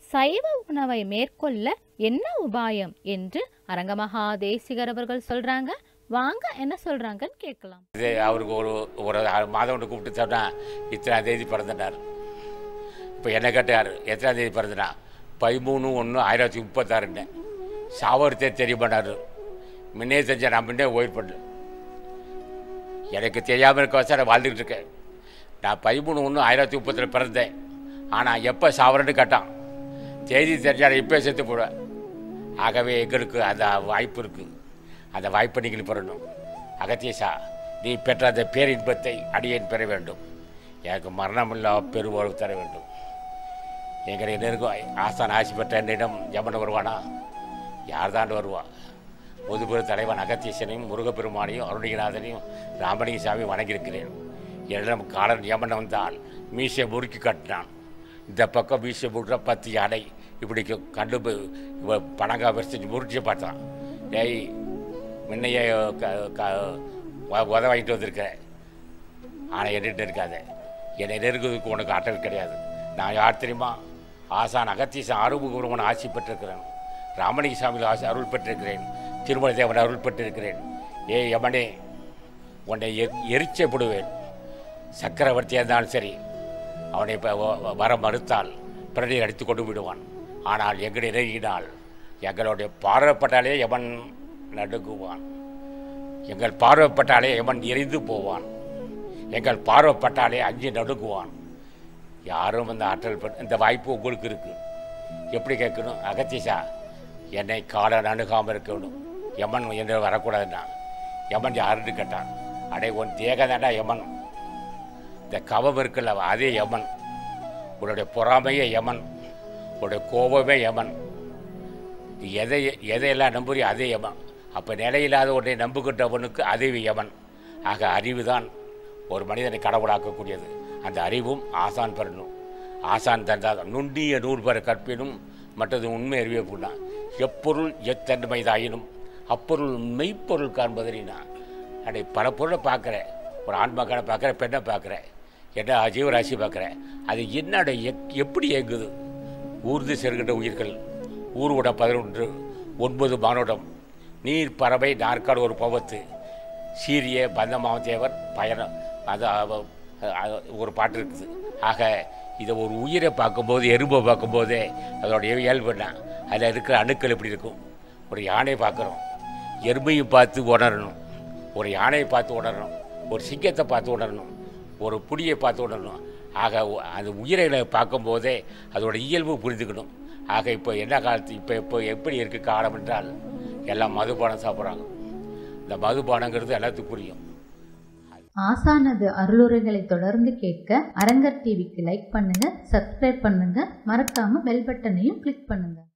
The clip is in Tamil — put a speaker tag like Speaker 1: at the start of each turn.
Speaker 1: சைவ உணவை மேற்கொள்ள என்ன உபாயம் என்று அரங்கமகா தேசிகர் அவர்கள் சொல்றாங்க வாங்க என்ன சொல்றாங்கன்னு கேட்கலாம்
Speaker 2: இது அவருக்கு ஒரு ஒரு மாதம் ஒன்று கூப்பிட்டு சொன்னால் இத்தனாம் தேதி பிறந்தனார் இப்போ என்ன கேட்டார் எத்தனாம் தேதி பிறந்தனா பதிமூணு ஒன்று ஆயிரத்தி முப்பத்தாறுன்னு சாவரத்தே தெரிய பண்ணார் முன்னே தெரிஞ்ச நான் முன்னே ஓய்வு பண்ணல எனக்கு தெரியாமல் இருக்க வச்சு நான் வாழ்ந்துக்கிட்டு இருக்கேன் நான் பதிமூணு ஒன்று ஆயிரத்தி முப்பத்தில் பிறந்தேன் ஆனால் எப்போ சாவரன்னு கேட்டான் தேதி தெரிஞ்சால் இப்போ செத்து போடுவேன் ஆகவே எங்களுக்கு அந்த வாய்ப்பு இருக்குது அந்த வாய்ப்பை நீங்கள் பெறணும் அகத்தீசா நீ பெற்ற அந்த பேரின்பத்தை அடியேன் பெற வேண்டும் எனக்கு மரணமில்லா பெருவாழ்வு தர வேண்டும் எங்களை நெருங்கும் ஆசான் ஆசி பெற்ற என்னிடம் யமன் வருவானா யார் தான் வருவா முதுபெரு தலைவன் அகத்தீசனையும் முருகப்பெருமானையும் அருணிகநாதனையும் ராமலிங்க சாமி வணங்கியிருக்கிறேன் என்னிடம் காலன் யமன் வந்தால் மீசை முறுக்கி கட்டினான் இந்த பக்கம் மீசை முடுற பத்து யானை இப்படி க- கண்டு போய் இவ பணங்கா வரிசை முறிச்சு பார்த்தான் டேய் முன்னையே க- க- உ- உத வாங்கிட்டு வந்திருக்கிறேன் ஆனால் என்கிட்ட இருக்காத என்னை நெருங்குவதற்கு உனக்கு ஆற்றல் கிடையாது நான் யார் தெரியுமா ஆசான் அகத்தீசன் ஆறுமுகபுரமன் ஆசி பெற்றிருக்கிறேன் ராமலிங்க சாமியில் ஆசி அருள் பெற்றிருக்கிறேன் திருமலை தேவன் அருள் பெற்றிருக்கிறேன் ஏ யமனே உன்னை எ- எரிச்சப்படுவேன் சக்கரவர்த்தியாக இருந்தாலும் சரி அவனை இப்போ வர மறுத்தால் பிறனை அடித்து கொண்டு விடுவான் ஆனால் எங்களை நெருங்கினால் எங்களுடைய பார்வைப்பட்டாலே எவன் நடுங்குவான் எங்கள் பார்வைப்பட்டாலே எவன் எரிந்து போவான் எங்கள் பார்வைப்பட்டாலே அஞ்சு நடுங்குவான் யாரும் அந்த ஆற்றல் பெற- இந்த வாய்ப்பு உங்களுக்கு இருக்கு எப்படி கேட்கணும் அகத்தீசா என்னை கால அணுகாமல் இருக்கணும் யமன் என்ன வரக்கூடாதுன்னா யமன் யாருன்னு கேட்டான் அடே உன் தேகதாண்டா யமன் இந்த கவம் இருக்குல்ல அதே யமன் உன்னுடைய பொறாமையே யமன் உன்னுடைய கோபமே யமன் நீ எதை எதையெல்லாம் நம்புறியோ அதே யமன் அப்போ நிலையில்லாத ஒன்றை நம்புகின்றவனுக்கு அதே யமன் ஆக அறிவு தான் ஒரு மனிதனை கடவுளாக்கக்கூடியது அந்த அறிவும் ஆசான் பெறணும் ஆசான் தந்தால் நுண்டிய நூறு பெற கற்பினும் மற்றது உண்மை அறிவிப்புனா எப்பொருள் எத்தன்மைதாயினும் அப்பொருள் மெய்ப்பொருள் காண்பதறினா அடே பல பொருளை பார்க்குறேன் ஒரு ஆண் மக்களை பார்க்குறேன் பெண்ணை பார்க்குறேன் என்ன ஜீவராசி பார்க்குறேன் அது என்னோட எக் எப்படி இயங்குது ஊர்ந்து செல்கின்ற உயிர்கள் ஊர்வட பதினொன்று ஒன்பது மானுடம் நீர் பறவை நாற்காடு ஒரு பவத்து சீரிய பந்தமாவத்தேவர் பயணம் அது அவ- அ- ஒரு பாட்டு இருக்குது ஆக இதை ஒரு உயிரை பார்க்கும்போது எறும்பை பார்க்கும்போதே அதோட இயல்பு என்ன அதில் இருக்கிற அணுக்கள் எப்படி இருக்கும் ஒரு யானை பார்க்குறோம் எறும்பையும் பார்த்து உணரணும் ஒரு யானையை பார்த்து உணரணும் ஒரு சிங்கத்தை பார்த்து உணரணும் ஒரு புலியை பார்த்து உணரணும் ஆக ஒ- அந்த உயிரிகளை பார்க்கும்போதே அதோட இயல்பு புரிந்துக்கணும் ஆக இப்போ என்ன காலத்து இப்போ இப்போ எப்படி இருக்குது காலம் என்றால் எல்லாம் மதுபானம் சாப்பிட்றாங்க இந்த மதுபானங்கிறது எல்லாத்துக்கும் புரியும்
Speaker 3: ஆசானது அருளுரைகளை தொடர்ந்து கேட்க அரங்கர் டிவிக்கு லைக் பண்ணுங்க சப்ஸ்கிரைப் பண்ணுங்க மறக்காம பெல் பட்டனையும் கிளிக் பண்ணுங்க